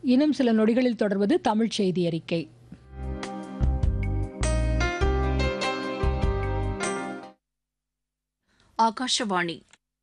இன்னும் சில நொடிகளில் தொடர்வது தமிழ் செய்தி அறிக்கை ஆகாஷவாணி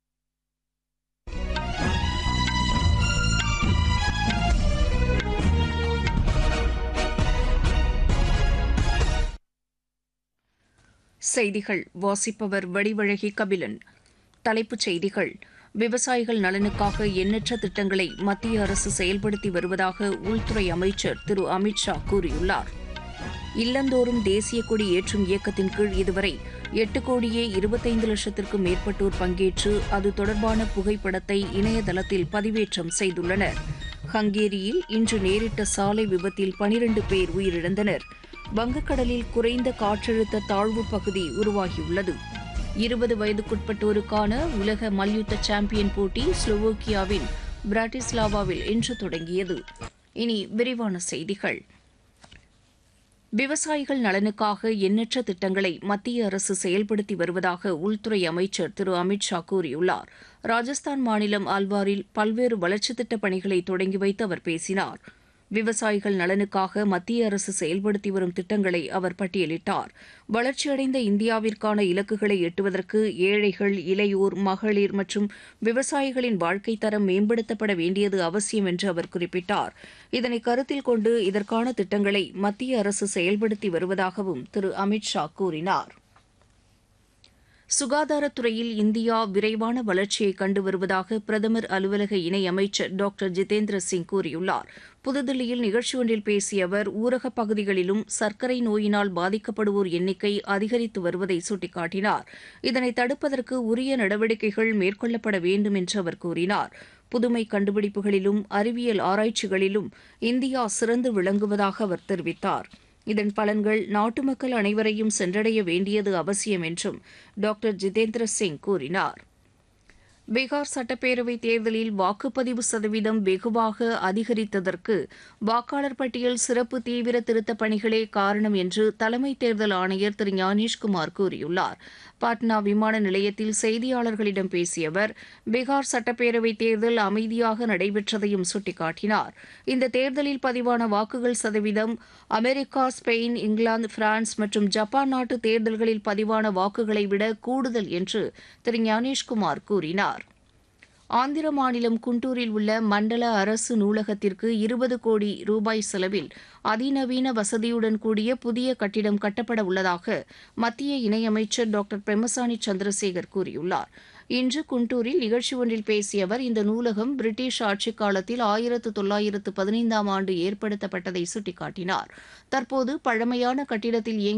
செய்திகள் வாசிப்பவர் வடிவழகி கபிலன் தலைப்புச் செய்திகள் விவசாயிகள் நலனுக்காக எண்ணற்ற திட்டங்களை மத்திய அரசு செயல்படுத்தி வருவதாக உள்துறை அமைச்சர் திரு அமித் ஷா கூறியுள்ளார் இல்லந்தோறும் தேசிய கொடி ஏற்றும் இயக்கத்தின் கீழ் இதுவரை எட்டு கோடியே இருபத்தைந்து லட்சத்திற்கும் மேற்பட்டோர் பங்கேற்று அது தொடர்பான புகைப்படத்தை இணையதளத்தில் பதிவேற்றம் செய்துள்ளனர் ஹங்கேரியில் இன்று நேரிட்ட சாலை விபத்தில் பனிரண்டு பேர் உயிரிழந்தனர் வங்கக்கடலில் குறைந்த காற்றழுத்த தாழ்வு பகுதி உருவாகியுள்ளது இருபது வயதுக்குட்பட்டோருக்கான உலக மல்யுத்த சாம்பியன் போட்டி ஸ்லோவோக்கியாவின் பிராட்டிஸ்லாவாவில் இன்று தொடங்கியது இனி விரிவான செய்திகள் விவசாயிகள் நலனுக்காக எண்ணற்ற திட்டங்களை மத்திய அரசு செயல்படுத்தி வருவதாக உள்துறை அமைச்சர் திரு அமித் ஷா கூறியுள்ளார் ராஜஸ்தான் மாநிலம் அல்வாரில் பல்வேறு வளர்ச்சித் திட்டப் பணிகளை தொடங்கி வைத்து அவர் பேசினார் விவசாயிகள் நலனுக்காக மத்திய அரசு செயல்படுத்தி வரும் திட்டங்களை அவர் பட்டியலிட்டார் வளர்ச்சியடைந்த இந்தியாவிற்கான இலக்குகளை எட்டுவதற்கு ஏழைகள் இளையோர் மகளிர் மற்றும் விவசாயிகளின் வாழ்க்கைத் தரம் மேம்படுத்தப்பட வேண்டியது அவசியம் என்று அவர் குறிப்பிட்டார் இதனை கருத்தில் கொண்டு இதற்கான திட்டங்களை மத்திய அரசு செயல்படுத்தி வருவதாகவும் திரு அமித் ஷா கூறினார் சுகாதாரத்துறையில் இந்தியா விரைவான வளர்ச்சியை கண்டு வருவதாக பிரதமர் அலுவலக இணையமைச்சர் டாக்டர் ஜிதேந்திர சிங் கூறியுள்ளார் புதுதில்லியில் நிகழ்ச்சி ஒன்றில் பேசிய அவர் ஊரகப் பகுதிகளிலும் சர்க்கரை நோயினால் பாதிக்கப்படுவோர் எண்ணிக்கை அதிகரித்து வருவதை சுட்டிக்காட்டினார் இதனை தடுப்பதற்கு உரிய நடவடிக்கைகள் மேற்கொள்ளப்பட வேண்டும் என்று அவர் கூறினார் புதுமை கண்டுபிடிப்புகளிலும் அறிவியல் ஆராய்ச்சிகளிலும் இந்தியா சிறந்து விளங்குவதாக அவர் தெரிவித்தார் இதன் பலன்கள் நாட்டு மக்கள் அனைவரையும் சென்றடைய வேண்டியது அவசியம் என்றும் டாக்டர் ஜிதேந்திர சிங் கூறினார் பீகார் சட்டப்பேரவைத் தேர்தலில் வாக்குப்பதிவு சதவீதம் வெகுவாக அதிகரித்ததற்கு வாக்காளர் பட்டியல் சிறப்பு தீவிர திருத்தப் பணிகளே காரணம் என்று தலைமை தேர்தல் ஆணையர் திரு ஞானேஷ்குமார் கூறியுள்ளார் பாட்னா விமான நிலையத்தில் செய்தியாளர்களிடம் பேசிய அவர் பீகார் சட்டப்பேரவைத் தேர்தல் அமைதியாக நடைபெற்றதையும் சுட்டிக்காட்டினார் இந்த தேர்தலில் பதிவான வாக்குகள் சதவீதம் அமெரிக்கா ஸ்பெயின் இங்கிலாந்து பிரான்ஸ் மற்றும் ஜப்பான் நாட்டு தேர்தல்களில் பதிவான வாக்குகளை விட கூடுதல் என்று திரு ஞானேஷ்குமார் கூறினார் ஆந்திர மாநிலம் குண்டூரில் உள்ள மண்டல அரசு நூலகத்திற்கு இருபது கோடி ரூபாய் செலவில் அதிநவீன வசதியுடன் கூடிய புதிய கட்டிடம் கட்டப்பட உள்ளதாக மத்திய இணையமைச்சர் டாக்டர் பெம்மசானி சந்திரசேகர் கூறியுள்ளார் இன்று குண்டூரில் நிகழ்ச்சி ஒன்றில் பேசிய அவர் இந்த நூலகம் பிரிட்டிஷ் ஆட்சிக் காலத்தில் ஆயிரத்து தொள்ளாயிரத்து பதினைந்தாம் ஆண்டு ஏற்படுத்தப்பட்டதை சுட்டிக்காட்டினார் தற்போது பழமையான கட்டிடத்தில் இயங்கி